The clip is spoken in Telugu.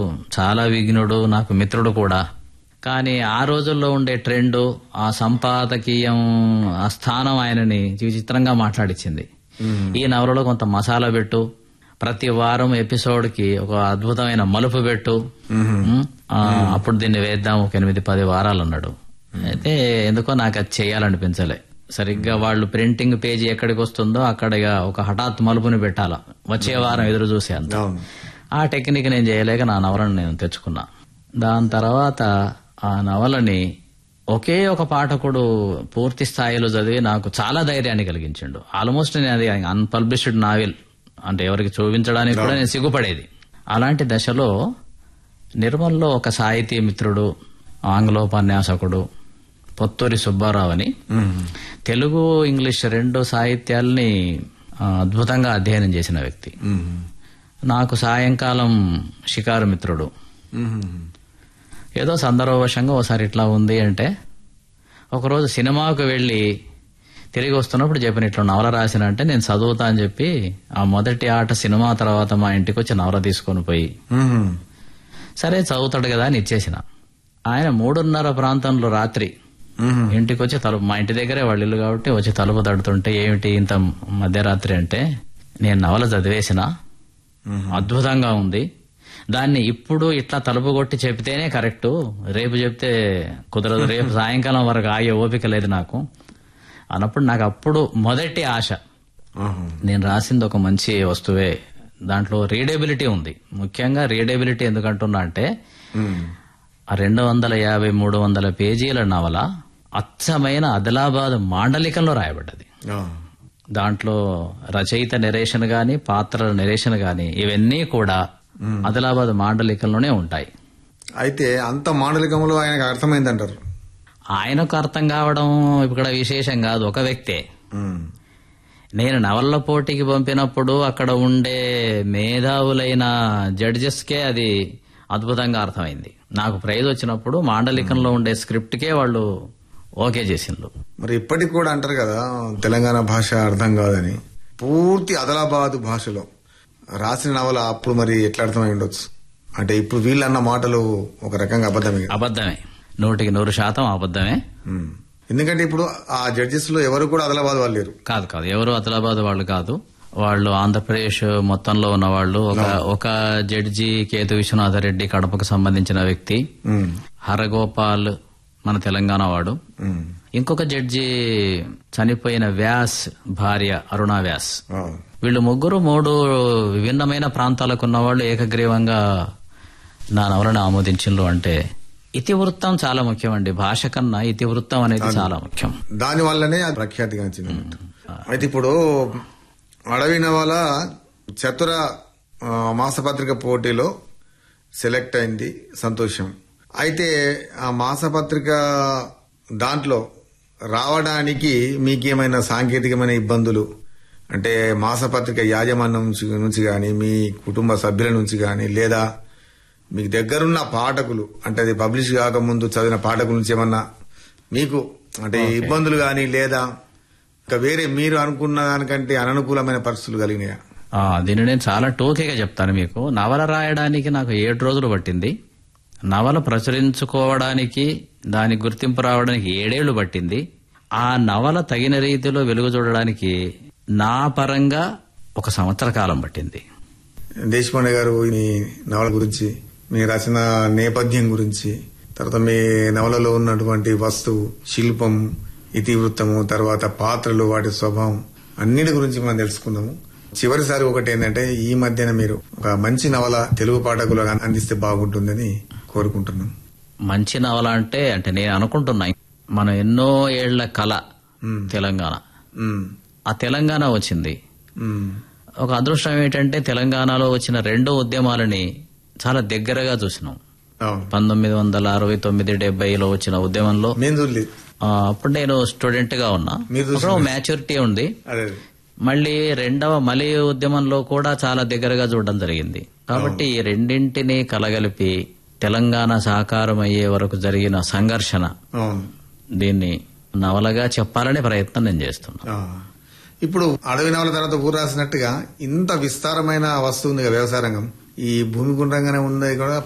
చాలా విఘ్నుడు నాకు మిత్రుడు కూడా కానీ ఆ రోజుల్లో ఉండే ట్రెండ్ ఆ సంపాదకీయం ఆ స్థానం ఆయనని విచిత్రంగా మాట్లాడిచ్చింది ఈ నవలలో కొంత మసాలా పెట్టు ప్రతి వారం ఎపిసోడ్ కి ఒక అద్భుతమైన మలుపు పెట్టు ఉమ్, ఆ, అప్పుడు దీన్ని వేద్దాం ఒక ఎనిమిది పది వారాలు అన్నాడు అయితే ఎందుకో నాకు అది చేయాలనిపించలే సరిగ్గా వాళ్ళు ప్రింటింగ్ పేజీ ఎక్కడికి వస్తుందో అక్కడ ఇక ఒక హఠాత్ మలుపుని పెట్టాల వచ్చే వారం ఎదురు చూసే అంత అవును ఆ టెక్నిక్ నేను చేయలేక నా నవలను నేను తెచ్చుకున్నా దాని తర్వాత ఆ నవలని ఒకే ఒక పాఠకుడు పూర్తి స్థాయిలో చదివి నాకు చాలా ధైర్యాన్ని కలిగించిండు ఆల్మోస్ట్ నేను అది అన్పబ్లిష్డ్ నావెల్ అంటే ఎవరికి చూపించడానికి కూడా నేను సిగ్గుపడేది అలాంటి దశలో నిర్మల్లో ఒక సాహితీ మిత్రుడు ఆంగ్లోపన్యాసకుడు పొత్తూరి సుబ్బారావు అని తెలుగు ఇంగ్లీష్ రెండు సాహిత్యాల్ని ఆ, అద్భుతంగా అధ్యయనం చేసిన వ్యక్తి మ్మ్. నాకు సాయంకాలం షికారు మిత్రుడు మ్మ్. ఏదో సందర్భవశంగా ఒకసారి ఇట్లా ఉంది అంటే ఒకరోజు సినిమాకు వెళ్ళి తిరిగి వస్తున్నప్పుడు చెప్పిన ఇట్లా నవల రాసిన అంటే నేను చదువుతా అని చెప్పి ఆ మొదటి ఆట సినిమా తర్వాత మా ఇంటికి వచ్చి నవల తీసుకొని పోయి మ్మ్. సరే చదువుతాడు కదా అని ఇచ్చేసిన ఆయన మూడున్నర ప్రాంతంలో రాత్రి మ్మ్. ఇంటికి వచ్చి తలుపు మా ఇంటి దగ్గరే వాళ్ళ ఇల్లు కాబట్టి వచ్చి తలుపు తడుతుంటే ఏమిటి ఇంత మధ్యరాత్రి అంటే నేను నవల చదివేసిన మ్మ్. అద్భుతంగా ఉంది దాన్ని ఇప్పుడు ఇట్లా తలుపు కొట్టి చెప్తేనే కరెక్ట్ రేపు చెప్తే కుదరదు రేపు సాయంకాలం వరకు ఆగే ఓపిక లేదు నాకు అన్నప్పుడు నాకు అప్పుడు మొదటి ఆశ ఆహా. నేను రాసింది ఒక మంచి వస్తువే దాంట్లో రీడేబిలిటీ ఉంది ముఖ్యంగా రీడేబిలిటీ ఎందుకంటున్నా అంటే మ్మ్. ఆ రెండు వందల యాభై మూడు వందల పేజీల నవల అచ్చమైన ఆదిలాబాద్ మాండలికంలో రాయబడ్డది ఆ. దాంట్లో రచయిత నెరేషన్ గాని పాత్రల నెరేషన్ గాని ఇవన్నీ కూడా ఆదిలాబాద్ మాండలికంలోనే ఉంటాయి అయితే అంత మాండలికంలో ఆయనకు అర్థమైందంటారు ఆయనకు అర్థం కావడం ఇక్కడ విశేషం కాదు ఒక వ్యక్తే మ్మ్. నేను నవల్ల పోటీకి పంపినప్పుడు అక్కడ ఉండే మేధావులైన జడ్జెస్కే అది అద్భుతంగా అర్థమైంది నాకు ప్రైజ్ వచ్చినప్పుడు మాండలికంలో ఉండే స్క్రిప్ట్కే వాళ్ళు ఓకే చేసిండ్రు మరి ఇప్పటికి కూడా అంటారు కదా తెలంగాణ భాష అర్థం కాదని పూర్తి అదలాబాద్ భాషలో రాసిన నవల అప్పుడు మరి ఎట్లా అర్థమై ఉండొచ్చు అంటే ఇప్పుడు వీళ్ళు అన్న మాటలు ఒక రకంగా అబద్ధమే కదా. అబద్ధమే నూటికి నూరు శాతం అబద్ధమే మ్మ్. ఎందుకంటే ఇప్పుడు ఆ జడ్జెస్ లో ఎవరు కూడా అదలాబాద్ వాళ్ళు లేరు కాదు కాదు ఎవరు ఆదిలాబాద్ వాళ్ళు కాదు వాళ్ళు ఆంధ్రప్రదేశ్ మొత్తంలో ఉన్న వాళ్ళు ఒక ఒక జడ్జి కేతు విశ్వనాథ రెడ్డి కడపకు సంబంధించిన వ్యక్తి మ్మ్. హరగోపాల్ మన తెలంగాణ వాడు మ్మ్. ఇంకొక జడ్జి చనిపోయిన వ్యాస్ భార్య అరుణ వ్యాస్ ఆ. వీళ్ళు ముగ్గురు మూడు విభిన్నమైన ప్రాంతాలకు ఉన్న వాళ్ళు ఏకగ్రీవంగా నా నవలను ఆమోదించిండ్రు అంటే ఇతివృత్తం చాలా ముఖ్యం అండి భాష కన్నా ఇతివృత్తం అనేది చాలా ముఖ్యం దాని వల్లనే అది ప్రఖ్యాతిగాంచింది అన్నట్టు. అయితే ఇప్పుడు అడవి నవల చతుర ఆ, మాసపత్రిక పోటీలో సెలెక్ట్ అయింది సంతోషం అయితే ఆ మాసపత్రిక దాంట్లో రావడానికి మీకేమైనా సాంకేతికమైన ఇబ్బందులు అంటే మాసపత్రిక యాజమాన్యం నుంచి నుంచి కానీ మీ కుటుంబ సభ్యుల నుంచి కానీ లేదా మీకు దగ్గరున్న పాఠకులు అంటే అది పబ్లిష్ కాకముందు చదివిన పాఠకుల నుంచి ఏమన్నా మీకు అంటే ఇబ్బందులు కానీ లేదా ఇంకా వేరే మీరు అనుకున్న దానికంటే అననుకూలమైన పరిస్థితులు కలిగినాయా ఆ, దీన్ని నేను చాలా టోకీగా చెప్తాను మీకు నవల రాయడానికి నాకు ఏడు రోజులు పట్టింది నవల ప్రచురించుకోవడానికి దాని గుర్తింపు రావడానికి ఏడేళ్లు పట్టింది ఆ నవల తగిన రీతిలో వెలుగు చూడడానికి నా పరంగా ఒక సంవత్సర కాలం పట్టింది దేశపాండే గారు మీ నవల గురించి మీ రచన నేపథ్యం గురించి తర్వాత మీ నవలలో ఉన్నటువంటి వస్తువు శిల్పం ఇతివృత్తము తర్వాత పాత్రలు వాటి స్వభావం అన్నిటి గురించి మనం తెలుసుకుందాము చివరిసారి ఒకటి ఏంటంటే ఈ మధ్యన మీరు ఒక మంచి నవల తెలుగు పాఠకులకు అందిస్తే బాగుంటుందని కోరుకుంటున్నాం మంచి నవల అంటే అంటే నేను అనుకుంటున్నా మనం ఎన్నో ఏళ్ల కళ మ్మ్. తెలంగాణ మ్మ్. ఆ తెలంగాణ వచ్చింది మ్మ్. ఒక అదృష్టం ఏంటంటే తెలంగాణలో వచ్చిన రెండో ఉద్యమాలని చాలా దగ్గరగా చూసినాం అవును పంతొమ్మిది వందల అరవై తొమ్మిది డెబ్బైలో వచ్చిన ఉద్యమంలో మేము చూడలేదు ఆ, అప్పుడు నేను స్టూడెంట్ గా ఉన్నా మీరు చూసిన- అప్పుడు మ్యాచ్యూరిటీ ఉంది అదే మళ్ళీ రెండవ మలి ఉద్యమంలో కూడా చాలా దగ్గరగా చూడడం జరిగింది కాబట్టి ఈ రెండింటినీ కలగలిపి తెలంగాణ సాకారం అయ్యే వరకు జరిగిన సంఘర్షణ అవును దీన్ని నవలగా చెప్పాలనే ప్రయత్నం నేను చేస్తున్నా ఆ. ఇప్పుడు అడవి నవల తర్వాత ఊరు రాసినట్టుగా ఇంత విస్తారమైన వస్తువు ఉంది కదా వ్యవసాయ రంగం ఈ భూమి గుండ్రంగానే ఉన్నది కూడా